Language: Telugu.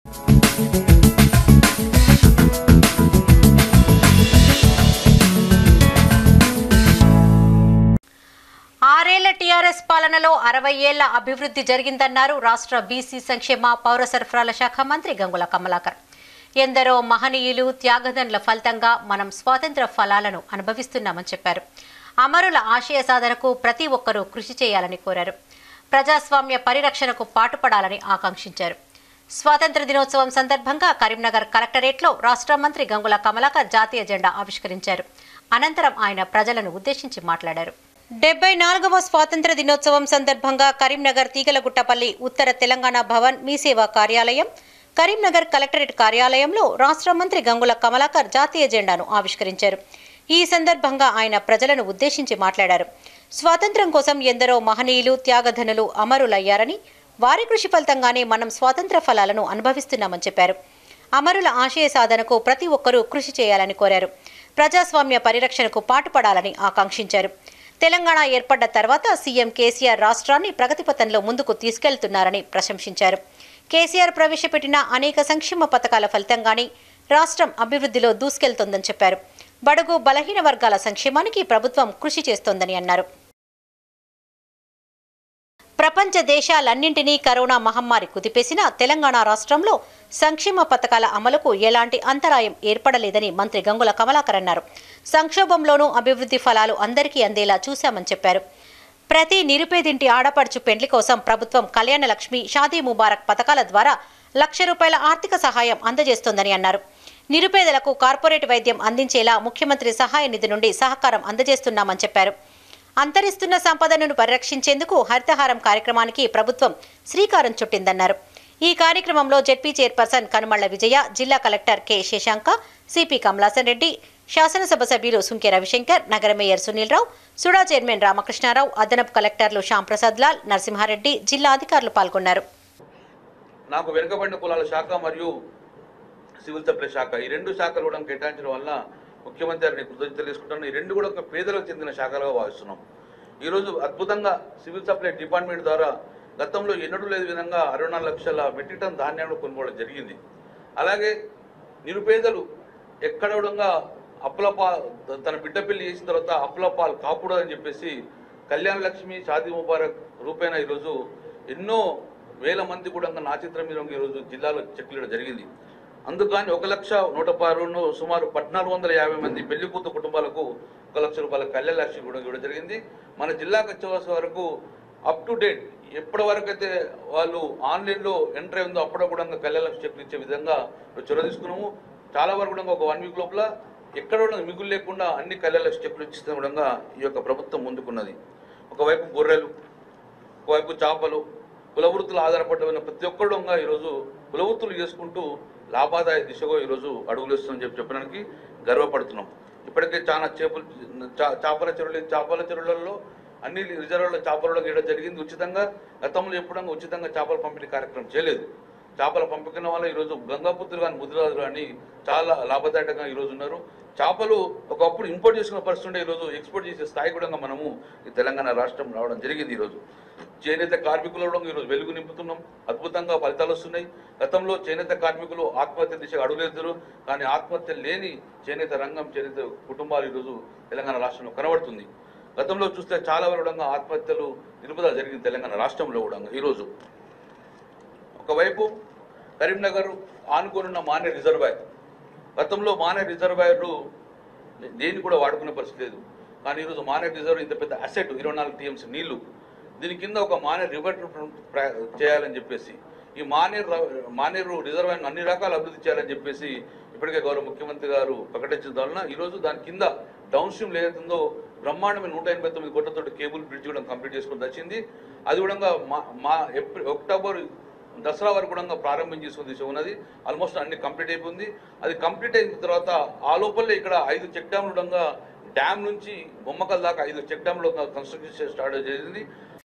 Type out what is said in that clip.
ఆరేళ్ల టీఆర్ఎస్ పాలనలో అరవై ఏళ్ల అభివృద్ధి జరిగిందన్నారు రాష్ట్ర బీసీ సంక్షేమ పౌర సరఫరాల శాఖ మంత్రి గంగుల కమలాకర్ ఎందరో మహనీయులు త్యాగదనుల ఫలితంగా మనం స్వాతంత్ర ఫలాలను అనుభవిస్తున్నామని చెప్పారు అమరుల ఆశయ సాధనకు ప్రతి ఒక్కరూ కృషి చేయాలని కోరారు ప్రజాస్వామ్య పరిరక్షణకు పాటుపడాలని ఆకాంక్షించారు స్వాతంత్ర దినోత్సవం సందర్భంగా కరీంనగర్ కలెక్టరేట్లో రాష్ట్ర మంత్రి గంగుల కమలాకర్ జాతీయ జెండా ఆవిష్కరించారు అనంతరం ఆయన ప్రజలను ఉద్దేశించి మాట్లాడారు డెబ్బై నాలుగవ స్వాతంత్ర దినోత్సవం సందర్భంగా కరీంనగర్ తీగలగుట్టపల్లి ఉత్తర తెలంగాణ భవన్ మీ సేవా కార్యాలయం కరీంనగర్ కలెక్టరేట్ కార్యాలయంలో రాష్ట్ర మంత్రి గంగుల కమలాకర్ జాతీయ జెండాను ఆవిష్కరించారు ఈ సందర్భంగా ఆయన ప్రజలను ఉద్దేశించి మాట్లాడారు స్వాతంత్ర్యం కోసం ఎందరో మహనీయులు త్యాగధనులు అమరులయ్యారని వారి కృషి ఫలితంగానే మనం స్వాతంత్ర ఫలాలను అనుభవిస్తున్నామని చెప్పారు అమరుల ఆశయ సాధనకు ప్రతి ఒక్కరూ కృషి చేయాలని కోరారు ప్రజాస్వామ్య పరిరక్షణకు పాటుపడాలని ఆకాంక్షించారు తెలంగాణ ఏర్పడ్డ తర్వాత సీఎం కేసీఆర్ రాష్ట్రాన్ని ప్రగతిపథంలో ముందుకు తీసుకెళ్తున్నారని ప్రశంసించారు కేసీఆర్ ప్రవేశపెట్టిన అనేక సంక్షేమ పథకాల ఫలితంగానే రాష్ట్రం అభివృద్ధిలో దూసుకెళ్తోందని చెప్పారు బడుగు బలహీన వర్గాల సంక్షేమానికి ప్రభుత్వం కృషి చేస్తోందని అన్నారు ప్రపంచ దేశాలన్నింటినీ కరోనా మహమ్మారి కుదిపేసిన తెలంగాణ రాష్ట్రంలో సంక్షేమ పథకాల అమలుకు ఎలాంటి అంతరాయం ఏర్పడలేదని మంత్రి గంగుల కమలాకర్ అన్నారు సంక్షోభంలోనూ అభివృద్ధి ఫలాలు అందరికీ అందేలా చూశామని చెప్పారు ప్రతి నిరుపేదింటి ఆడపడుచు పెండ్లి కోసం ప్రభుత్వం కళ్యాణ లక్ష్మి షాదీ ముబారక్ పథకాల ద్వారా లక్ష రూపాయల ఆర్థిక సహాయం అందజేస్తోందని అన్నారు నిరుపేదలకు కార్పొరేట్ వైద్యం అందించేలా ముఖ్యమంత్రి సహాయ నిధి నుండి సహకారం అందజేస్తున్నామని చెప్పారు అంతరిస్తున్న సంపదను పరిరక్షించేందుకు హరితహారం కార్యక్రమానికి ప్రభుత్వం శ్రీకారం చుట్టిందన్నారు ఈ కార్యక్రమంలో జెడ్పీ చైర్పర్సన్ కనుమళ్ల విజయ జిల్లా collector K Shashanka CP Kamalasan Reddy శాసనసభ సభ్యులు సుంకె రవిశంకర్ నగర మేయర్ సునీల్ రావు సుడా చైర్మన్ రామకృష్ణారావు అదనపు కలెక్టర్లు శ్యాంప్రసాద్ లాల్ నరసింహారెడ్డి జిల్లా అధికారులు పాల్గొన్నారు నాకు వెనుకబడిన కులాల శాఖ మరియు సివిల్ సప్లై శాఖ ఈ రెండు శాఖలు కూడా కేటాయించడం వల్ల ముఖ్యమంత్రి గారిని కృతజ్ఞతలు తీసుకుంటాను ఈ రెండు కూడా ఒక పేదలకు చెందిన శాఖలుగా భావిస్తున్నాం ఈరోజు అద్భుతంగా సివిల్ సప్లై డిపార్ట్మెంట్ ద్వారా గతంలో ఎన్నడూ లేని విధంగా అరవై నాలుగు లక్షల మెట్రిక్ టన్ ధాన్యాన్ని కొనుగోలు జరిగింది అలాగే నిరుపేదలు ఎక్కడ కూడా అప్పుల పా తన బిడ్డ పెళ్లి చేసిన తర్వాత అప్పుల పాలు కాకూడదని చెప్పేసి కళ్యాణ లక్ష్మి షాదీ ముబారక్ రూపేణ ఈరోజు ఎన్నో వేల మంది కూడా నా చిత్రం మీద ఈరోజు జిల్లాలో చెట్లు ఇవ్వడం జరిగింది అందుకని ఒక లక్ష నూట పరును సుమారు పద్నాలుగు వందల యాభై మంది పెళ్లి కూతురు కుటుంబాలకు ఒక లక్ష రూపాయల కళ్యాణ లక్ష్మి కూడా ఇవ్వడం జరిగింది మన జిల్లాకు వచ్చే వరకు అప్ టు డేట్ ఎప్పటి వరకు అయితే వాళ్ళు ఆన్లైన్లో ఎంటర్ అయిందో అప్పుడు కూడా కళ్యాణ లక్ష్మి చెక్లు ఇచ్చే విధంగా చొరవ తీసుకున్నాము చాలా వరకు కూడా ఒక వన్ వీక్ లోపల ఎక్కడ కూడా మిగులు లేకుండా అన్ని కళ్యాణ లక్ష్మి చెక్లు ఇచ్చిన విధంగా ఈ యొక్క ప్రభుత్వం ముందుకున్నది ఒకవైపు గొర్రెలు ఒకవైపు చేపలు కులవృత్తులు ఆధారపడిన ప్రతి ఒక్కరు కూడా ఈరోజు కులవృత్తులు చేసుకుంటూ లాభాదాయ దిశగా ఈరోజు అడుగులు వేస్తుందని చెప్పి చెప్పడానికి గర్వపడుతున్నాం ఇప్పటికే చాలా చేపలు చా- చేపల చెరువులు చేపల చెరువులలో అన్ని రిజర్వుల చేపలలో గీయడం జరిగింది ఉచితంగా గతంలో ఎప్పుడంగా ఉచితంగా చేపల పంపిణీ కార్యక్రమం చేయలేదు చేపల పంపిన వల్ల ఈరోజు గంగాపుత్రులు కానీ ముద్రరాజు కానీ చాలా లాభదాయకంగా ఈరోజు ఉన్నారు చేపలు ఒకప్పుడు ఇంపోర్ట్ చేసుకున్న పరిస్థితి ఉండే ఈరోజు ఎక్స్పోర్ట్ చేసే స్థాయి కూడా మనము ఈ తెలంగాణ రాష్ట్రం రావడం జరిగింది ఈరోజు చేనేత కార్మికులు కూడా ఈరోజు వెలుగు నింపుతున్నాం అద్భుతంగా ఫలితాలు వస్తున్నాయి గతంలో చేనేత కార్మికులు ఆత్మహత్య దిశగా అడుగులేద్దరు కానీ ఆత్మహత్య లేని చేనేత రంగం చేనేత కుటుంబాలు ఈరోజు తెలంగాణ రాష్ట్రంలో కనబడుతుంది గతంలో చూస్తే చాలా వరకు కూడా ఆత్మహత్యలు నిలుపుదల జరిగింది తెలంగాణ రాష్ట్రంలో కూడా ఈరోజు ఒకవైపు కరీంనగర్ ఆనుకోనున్న మానే రిజర్వాయర్ గతంలో మానే రిజర్వాయర్లు దేన్ని కూడా వాడుకునే పరిస్థితి లేదు కానీ ఈరోజు మానే రిజర్వ్ ఇంత పెద్ద అసెట్ ఇరవై నాలుగు టీఎంసీ నీళ్లు దీని కింద ఒక మానేరు రివర్ ప్ర- చేయాలని చెప్పేసి ఈ మానేరు ర- మానేరు రిజర్వాయర్ అన్ని రకాల అభివృద్ధి చేయాలని చెప్పేసి ఇప్పటికే గౌరవ ముఖ్యమంత్రి గారు ప్రకటించడం వలన ఈరోజు దాని కింద డౌన్ స్ట్రీమ్ ఏదైతుందో బ్రహ్మాండమైన నూట ఎనభై తొమ్మిది కోట్లతో కేబుల్ బ్రిడ్జ్ కూడా కంప్లీట్ చేసుకుని వచ్చింది అది కూడా మా మా ఏప్రిల్ అక్టోబర్ దసరా వరకు కూడా ప్రారంభం చేసుకుని దిశ ఉన్నది ఆల్మోస్ట్ అన్ని కంప్లీట్ అయిపోయింది అది కంప్లీట్ అయిన తర్వాత ఆ లోపలే ఇక్కడ ఐదు చెక్ డ్యామ్లు డ్యామ్ నుంచి బొమ్మకల్ దాకా ఐదు చెక్ డ్యామ్లు కన్స్ట్రక్షన్ స్టార్ట్ చేసింది